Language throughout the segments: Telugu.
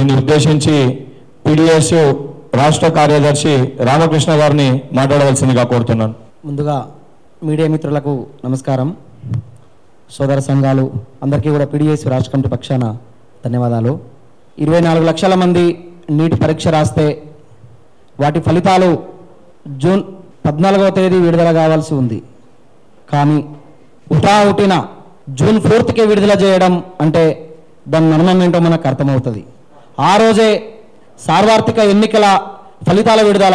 దీన్ని ఉద్దేశించి పిడిఎస్ రాష్ట్ర కార్యదర్శి రామకృష్ణ గారిని మాట్లాడవలసిందిగా కోరుతున్నాను ముందుగా మీడియా మిత్రులకు నమస్కారం సోదర సంఘాలు అందరికీ కూడా పీడిఎస్ రాష్ట్ర కమిటీ పక్షాన ధన్యవాదాలు ఇరవై నాలుగు లక్షల మంది నీట్ పరీక్ష రాస్తే వాటి ఫలితాలు జూన్ పద్నాలుగవ తేదీ విడుదల కావాల్సి ఉంది కానీ ఉటావుటిన జూన్ ఫోర్త్కే విడుదల చేయడం అంటే దాని మర్మం ఏంటో మనకు అర్థమవుతుంది ఆ రోజే సార్వత్రిక ఎన్నికల ఫలితాల విడుదల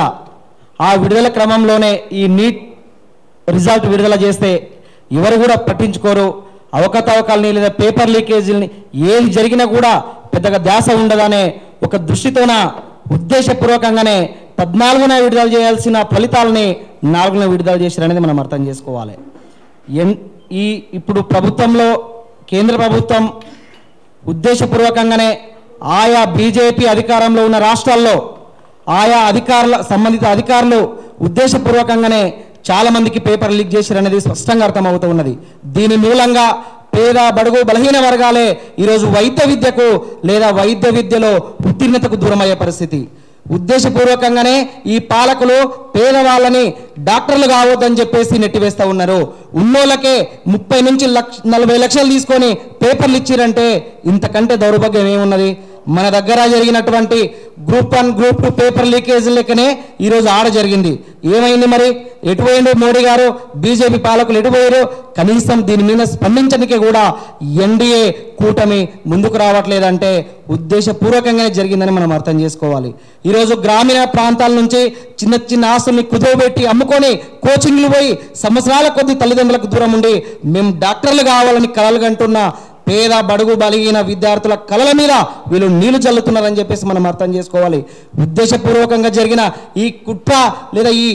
ఆ విడుదల క్రమంలోనే ఈ నీట్ రిజల్ట్ విడుదల చేస్తే ఎవరు కూడా పట్టించుకోరు అవకతవకల్ని లేదా పేపర్ లీకేజీలని ఏది జరిగినా కూడా పెద్దగా ధ్యాస ఉండదనే ఒక దృష్టితోన ఉద్దేశపూర్వకంగానే పద్నాలుగున విడుదల చేయాల్సిన ఫలితాలని నాలుగున విడుదల చేశారనేది మనం అర్థం చేసుకోవాలి ఎన్ ఈ ఇప్పుడు ప్రభుత్వంలో కేంద్ర ప్రభుత్వం ఉద్దేశపూర్వకంగానే ఆయా బీజేపీ అధికారంలో ఉన్న రాష్ట్రాల్లో ఆయా అధికారుల సంబంధిత అధికారులు ఉద్దేశపూర్వకంగానే చాలా మందికి పేపర్ లీక్ చేశారనేది స్పష్టంగా అర్థమవుతూ ఉన్నది దీని మూలంగా పేద బడుగు బలహీన వర్గాలే ఈరోజు వైద్య విద్యకు లేదా వైద్య విద్యలో ఉత్తీర్ణతకు దూరమయ్యే పరిస్థితి ఉద్దేశపూర్వకంగానే ఈ పాలకులు పేదవాళ్ళని డాక్టర్లు కావద్దని చెప్పేసి నెట్టివేస్తూ ఉన్నారు ఉన్నోళ్ళకే ముప్పై నుంచి లక్ష నలభై లక్షలు తీసుకొని పేపర్లు ఇచ్చిరంటే ఇంతకంటే దౌర్భాగ్యం ఏమున్నది మన దగ్గర జరిగినటువంటి group one group two paper leakage లెక్కనే ఈరోజు ఆడ జరిగింది ఏమైంది మరి ఎటుపోయిండు మోడీ గారు బీజేపీ పాలకులు ఎటుపోయారు కనీసం దీని మీద స్పందించడానికి కూడా ఎన్డీఏ కూటమి ముందుకు రావట్లేదంటే ఉద్దేశపూర్వకంగానే జరిగిందని మనం అర్థం చేసుకోవాలి ఈరోజు గ్రామీణ ప్రాంతాల నుంచి చిన్న చిన్న ఆస్తుల్ని కుదవబెట్టి అమ్ముకొని కోచింగ్లు పోయి సంవత్సరాల కొద్ది తల్లిదండ్రులకు దూరం ఉండి మేము డాక్టర్లు కావాలని కలలు కంటున్న పేద బడుగు బలిగిన విద్యార్థుల కళల మీద వీళ్ళు నీళ్లు చల్లుతున్నారని చెప్పేసి మనం అర్థం చేసుకోవాలి ఉద్దేశపూర్వకంగా జరిగిన ఈ కుట్ర లేదా ఈ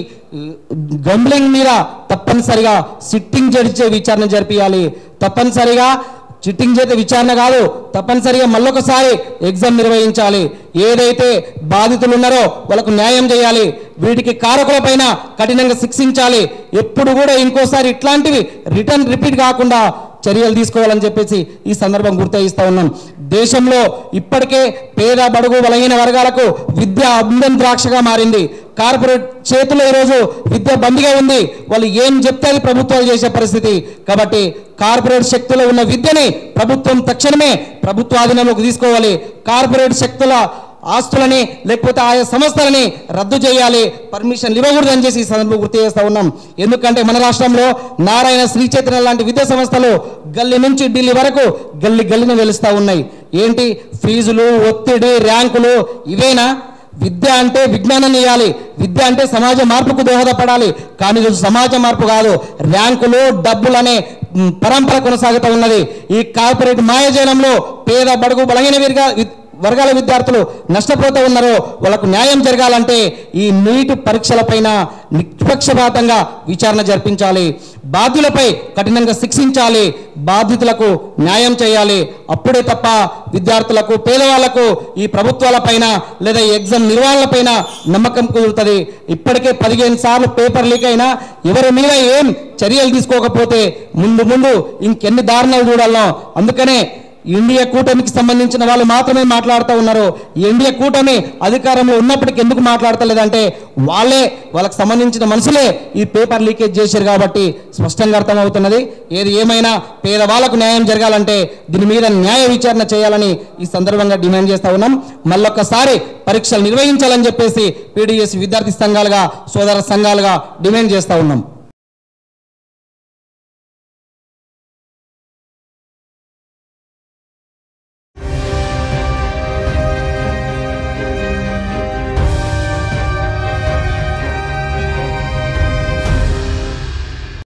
గంబ్లింగ్ మీద తప్పనిసరిగా సిట్టింగ్ జడ్జి విచారణ జరిపించాలి తప్పనిసరిగా చిట్టింగ్ చేత విచారణ కాదు తప్పనిసరిగా మళ్ళొకసారి ఎగ్జామ్ నిర్వహించాలి ఏదైతే బాధితులు ఉన్నారో వాళ్ళకు న్యాయం చేయాలి వీటికి కారకులపైన కఠినంగా శిక్షించాలి ఎప్పుడు కూడా ఇంకోసారి ఇట్లాంటివి రిటర్న్ రిపీట్ కాకుండా చర్యలు తీసుకోవాలని చెప్పేసి ఈ సందర్భం గుర్తిస్తా ఉన్నాం దేశంలో ఇప్పటికే పేద బడుగు బలహీన వర్గాలకు విద్య అబంధం ద్రాక్షగా మారింది కార్పొరేట్ చేతిలో ఈరోజు విద్య బందిగా ఉంది వాళ్ళు ఏం చెప్తే అది ప్రభుత్వాలు చేసే పరిస్థితి కాబట్టి కార్పొరేట్ శక్తులు ఉన్న విద్యని ప్రభుత్వం తక్షణమే ప్రభుత్వ ఆధీనంలోకి తీసుకోవాలి కార్పొరేట్ శక్తుల ఆస్తులని లేకపోతే ఆయా సంస్థలని రద్దు చేయాలి పర్మిషన్ ఇవ్వకూడదని చేసి ఈ సందర్భంలో గుర్తు చేస్తా ఉన్నాం ఎందుకంటే మన రాష్ట్రంలో నారాయణ శ్రీ చైతన్య లాంటి విద్యా సంస్థలు గల్లీ నుంచి ఢిల్లీ వరకు గల్లి గల్లిని వెలుస్తూ ఉన్నాయి ఏంటి ఫీజులు ఒత్తిడి ర్యాంకులు ఇవేనా విద్య అంటే విజ్ఞానం ఇవ్వాలి విద్య అంటే సమాజ మార్పుకు దోహదపడాలి కానీ ఇది సమాజ మార్పు కాదు ర్యాంకులు డబ్బులనే మ్, పరంపర కొనసాగుతూ ఉన్నది ఈ కార్పొరేట్ మాయజాలంలో పేద బడుగు బలహీన వర్గా వి- వర్గాల విద్యార్థులు నష్టపోతూ ఉన్నారో వాళ్ళకు న్యాయం జరగాలంటే ఈ నీటి పరీక్షలపైన నిష్పక్షపాతంగా విచారణ జరిపించాలి బాధ్యులపై కఠినంగా శిక్షించాలి బాధితులకు న్యాయం చేయాలి అప్పుడే తప్ప విద్యార్థులకు పేదవాళ్లకు ఈ ప్రభుత్వాలపైన లేదా ఈ ఎగ్జామ్ నిర్వహణలపైన నమ్మకం కుదురుతుంది ఇప్పటికే పదిహేను సార్లు పేపర్ లీక్ అయినా ఎవరి మీద ఏం చర్యలు తీసుకోకపోతే ముందు ముందు ఇంకెన్ని దారుణాలు చూడాలో అందుకనే ఇండియా కూటమికి సంబంధించిన వాళ్ళు మాత్రమే మాట్లాడుతూ ఉన్నారు ఈ ఇండియా కూటమి అధికారంలో ఉన్నప్పటికీ ఎందుకు మాట్లాడతలేదంటే వాళ్ళే వాళ్ళకి సంబంధించిన మనుషులే ఈ పేపర్ లీకేజ్ చేశారు కాబట్టి స్పష్టంగా అర్థమవుతున్నది ఏది ఏమైనా పేదవాళ్ళకు న్యాయం జరగాలంటే దీని మీద న్యాయ విచారణ చేయాలని ఈ సందర్భంగా డిమాండ్ చేస్తా ఉన్నాం మళ్ళొక్కసారి పరీక్షలు నిర్వహించాలని చెప్పేసి పీడిఎస్ విద్యార్థి సంఘాలుగా సోదర సంఘాలుగా డిమాండ్ చేస్తా ఉన్నాం